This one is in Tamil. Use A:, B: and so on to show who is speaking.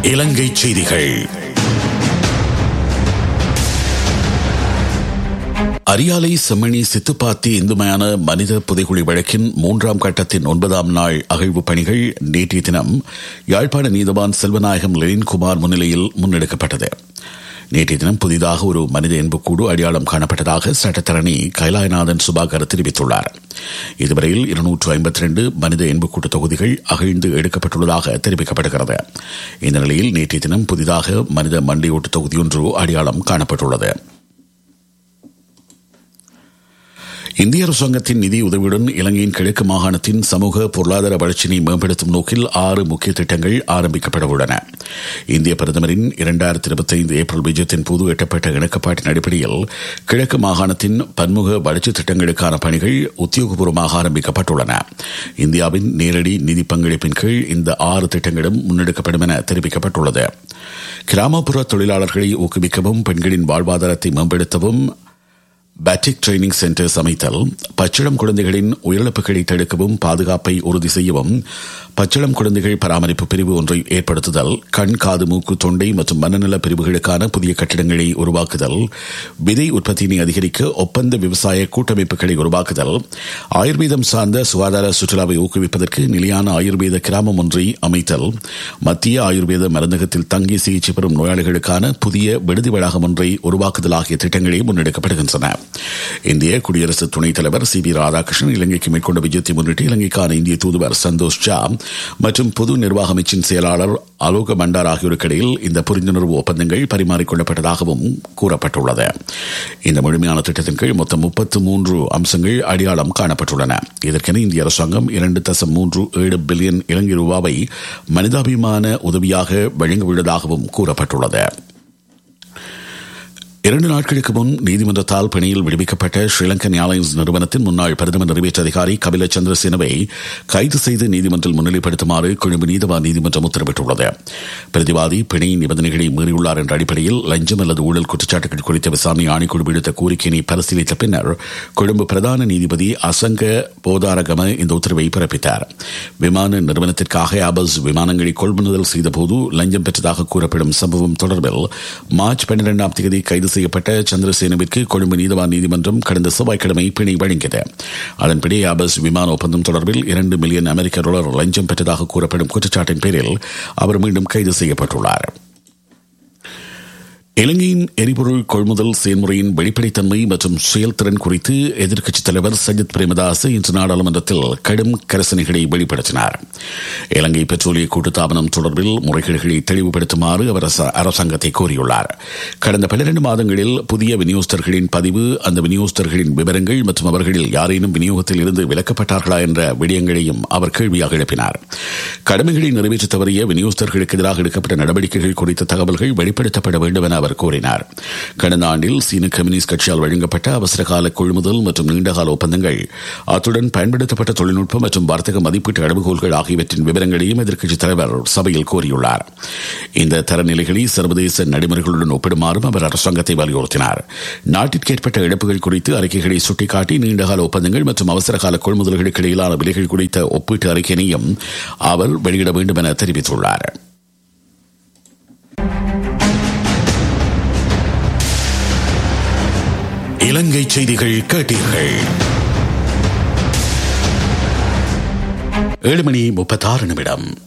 A: இலங்கை செய்திகள் அரியாலை செம்மணி சித்துப்பாத்தி இந்துமையான மனித புதைகுழி வழக்கின் மூன்றாம் கட்டத்தின் ஒன்பதாம் நாள் அகழ்வு பணிகள் நேற்றைய தினம் யாழ்ப்பாண நீதவான் செல்வநாயகம் லெனின்குமார் முன்னிலையில் முன்னெடுக்கப்பட்டது நேற்றைய தினம் புதிதாக ஒரு மனித எண்புக்கூடு அடையாளம் காணப்பட்டதாக சட்டத்தரணி கைலாயநாதன் சுபாகர் தெரிவித்துள்ளார் இதுவரையில் இருநூற்று ஐம்பத்தி ரெண்டு மனித எண்புக்கூட்டு தொகுதிகள் அகழ்ந்து எடுக்கப்பட்டுள்ளதாக தெரிவிக்கப்படுகிறது இந்த நிலையில் நேற்றைய தினம் புதிதாக மனித மண்டையோட்டு தொகுதியொன்று அடையாளம் காணப்பட்டுள்ளது இந்திய அரசாங்கத்தின் நிதி உதவியுடன் இலங்கையின் கிழக்கு மாகாணத்தின் சமூக பொருளாதார வளர்ச்சியை மேம்படுத்தும் நோக்கில் ஆறு முக்கிய திட்டங்கள் ஆரம்பிக்கப்பட உள்ளன இந்திய பிரதமரின் இரண்டாயிரத்தி இருபத்தி ஐந்து ஏப்ரல் விஜயத்தின் போது எட்டப்பட்ட இணக்கப்பாட்டின் அடிப்படையில் கிழக்கு மாகாணத்தின் பன்முக வளர்ச்சி திட்டங்களுக்கான பணிகள் உத்தியோகபூர்வமாக ஆரம்பிக்கப்பட்டுள்ளன இந்தியாவின் நேரடி நிதி பங்களிப்பின் கீழ் இந்த ஆறு திட்டங்களும் முன்னெடுக்கப்படும் என தெரிவிக்கப்பட்டுள்ளது கிராமப்புற தொழிலாளர்களை ஊக்குவிக்கவும் பெண்களின் வாழ்வாதாரத்தை மேம்படுத்தவும் பேட்டிக் ட்ரைனிங் சென்டர்ஸ் அமைத்தல் பச்சிளம் குழந்தைகளின் உயிரிழப்புகளை தடுக்கவும் பாதுகாப்பை உறுதி செய்யவும் பச்சிளம் குழந்தைகள் பராமரிப்பு பிரிவு ஒன்றை ஏற்படுத்துதல் கண் காது மூக்கு தொண்டை மற்றும் மனநல பிரிவுகளுக்கான புதிய கட்டிடங்களை உருவாக்குதல் விதை உற்பத்தியினை அதிகரிக்க ஒப்பந்த விவசாய கூட்டமைப்புகளை உருவாக்குதல் ஆயுர்வேதம் சார்ந்த சுகாதார சுற்றுலாவை ஊக்குவிப்பதற்கு நிலையான ஆயுர்வேத கிராமம் ஒன்றை அமைத்தல் மத்திய ஆயுர்வேத மருந்தகத்தில் தங்கி சிகிச்சை பெறும் நோயாளிகளுக்கான புதிய விடுதி வளாகம் ஒன்றை உருவாக்குதல் ஆகிய திட்டங்களே முன்னெடுக்கப்படுகின்றன இந்திய குடியரசு துணைத் தலைவர் சி பி ராதாகிருஷ்ணன் இலங்கைக்கு மேற்கொண்ட விஜயத்தை முன்னிட்டு இலங்கைக்கான இந்திய தூதுவர் சந்தோஷ் ஜா மற்றும் பொது நிர்வாக அமைச்சின் செயலாளர் அலோக பண்டார் ஆகியோருக்கு இடையில் இந்த புரிந்துணர்வு ஒப்பந்தங்கள் பரிமாறிக்கொள்ளப்பட்டதாகவும் கூறப்பட்டுள்ளது இந்த முழுமையான திட்டத்தின் கீழ் மொத்தம் முப்பத்து மூன்று அம்சங்கள் அடையாளம் காணப்பட்டுள்ளன இதற்கென இந்திய அரசாங்கம் இரண்டு தசம் மூன்று ஏழு பில்லியன் இலங்கை ரூபாவை மனிதாபிமான உதவியாக வழங்க உள்ளதாகவும் கூறப்பட்டுள்ளது இரண்டு நாட்களுக்கு முன் நீதிமன்றத்தால் பணியில் விடுவிக்கப்பட்ட ஸ்ரீலங்கன் ஏர்லைன்ஸ் நிறுவனத்தின் முன்னாள் பிரதமர் நிறைவேற்ற அதிகாரி கபில சந்திரசேனவை கைது செய்து நீதிமன்றில் முன்னிலைப்படுத்துமாறு கொழும்பு நீதவான் நீதிமன்றம் உத்தரவிட்டுள்ளது பிரதிவாதி பிணை நிபந்தனைகளை மீறியுள்ளார் என்ற அடிப்படையில் லஞ்சம் அல்லது ஊழல் குற்றச்சாட்டுகள் குறித்த விசாரணை ஆணைக்குழு விடுத்த கோரிக்கையினை பரிசீலித்த பின்னர் கொழும்பு பிரதான நீதிபதி அசங்க போதாரகம இந்த உத்தரவை பிறப்பித்தார் விமான நிறுவனத்திற்காக ஆபஸ் விமானங்களை கொள்முதல் செய்தபோது லஞ்சம் பெற்றதாக கூறப்படும் சம்பவம் தொடர்பில் மார்ச் பன்னிரெண்டாம் தேதி கைது செய்யப்பட்ட சந்திரசேனவிற்கு கொழும்பு நீதவான் நீதிமன்றம் கடந்த செவ்வாய்க்கிழமை பிணை வழங்கியது அதன்படி ஆபஸ் விமான ஒப்பந்தம் தொடர்பில் இரண்டு மில்லியன் அமெரிக்க டாலர் லஞ்சம் பெற்றதாக கூறப்படும் குற்றச்சாட்டின் பேரில் அவர் மீண்டும் கைது செய்யப்பட்டுள்ளார் இலங்கையின் எரிபொருள் கொள்முதல் செயல்முறையின் வெளிப்படைத்தன்மை மற்றும் செயல்திறன் குறித்து எதிர்க்கட்சித் தலைவர் சஜித் பிரேமதாஸ் இன்று நாடாளுமன்றத்தில் கடும் கரசனைகளை வெளிப்படுத்தினார் இலங்கை பெட்ரோலிய கூட்டுத்தாபனம் தொடர்பில் முறைகேடுகளை தெளிவுபடுத்துமாறு அவர் அரசாங்கத்தை கோரியுள்ளார் கடந்த பன்னிரண்டு மாதங்களில் புதிய விநியோகஸ்தர்களின் பதிவு அந்த விநியோகஸ்தர்களின் விவரங்கள் மற்றும் அவர்களில் யாரேனும் விநியோகத்தில் இருந்து விலக்கப்பட்டார்களா என்ற விடயங்களையும் அவர் கேள்வியாக எழுப்பினார் கடமைகளை நிறைவேற்ற தவறிய விநியோகஸ்தர்களுக்கு எதிராக எடுக்கப்பட்ட நடவடிக்கைகள் குறித்த தகவல்கள் வெளிப்படுத்தப்பட வேண்டும் என அவர் கூறினார் கடந்த ஆண்டில் சீன கம்யூனிஸ்ட் கட்சியால் வழங்கப்பட்ட அவசரகால கொள்முதல் மற்றும் நீண்டகால ஒப்பந்தங்கள் அத்துடன் பயன்படுத்தப்பட்ட தொழில்நுட்பம் மற்றும் வர்த்தக மதிப்பீட்டு அளவுகோல்கள் ஆகியவற்றின் விவரங்களையும் எதிர்க்கட்சித் தலைவர் சபையில் கோரியுள்ளார் இந்த தரநிலைகளை சர்வதேச நடைமுறைகளுடன் ஒப்பிடுமாறும் அவர் அரசாங்கத்தை வலியுறுத்தினார் நாட்டிற்கு ஏற்பட்ட இழப்புகள் குறித்து அறிக்கைகளை சுட்டிக்காட்டி நீண்டகால ஒப்பந்தங்கள் மற்றும் அவசரகால கொள்முதல்களுக்கு இடையிலான விலைகள் குறித்த ஒப்பீட்டு அறிக்கையினையும் அவர் வெளியிட வேண்டும் என தெரிவித்துள்ளார் இலங்கை செய்திகள் கேட்டீர்கள் ஏழு மணி முப்பத்தாறு நிமிடம்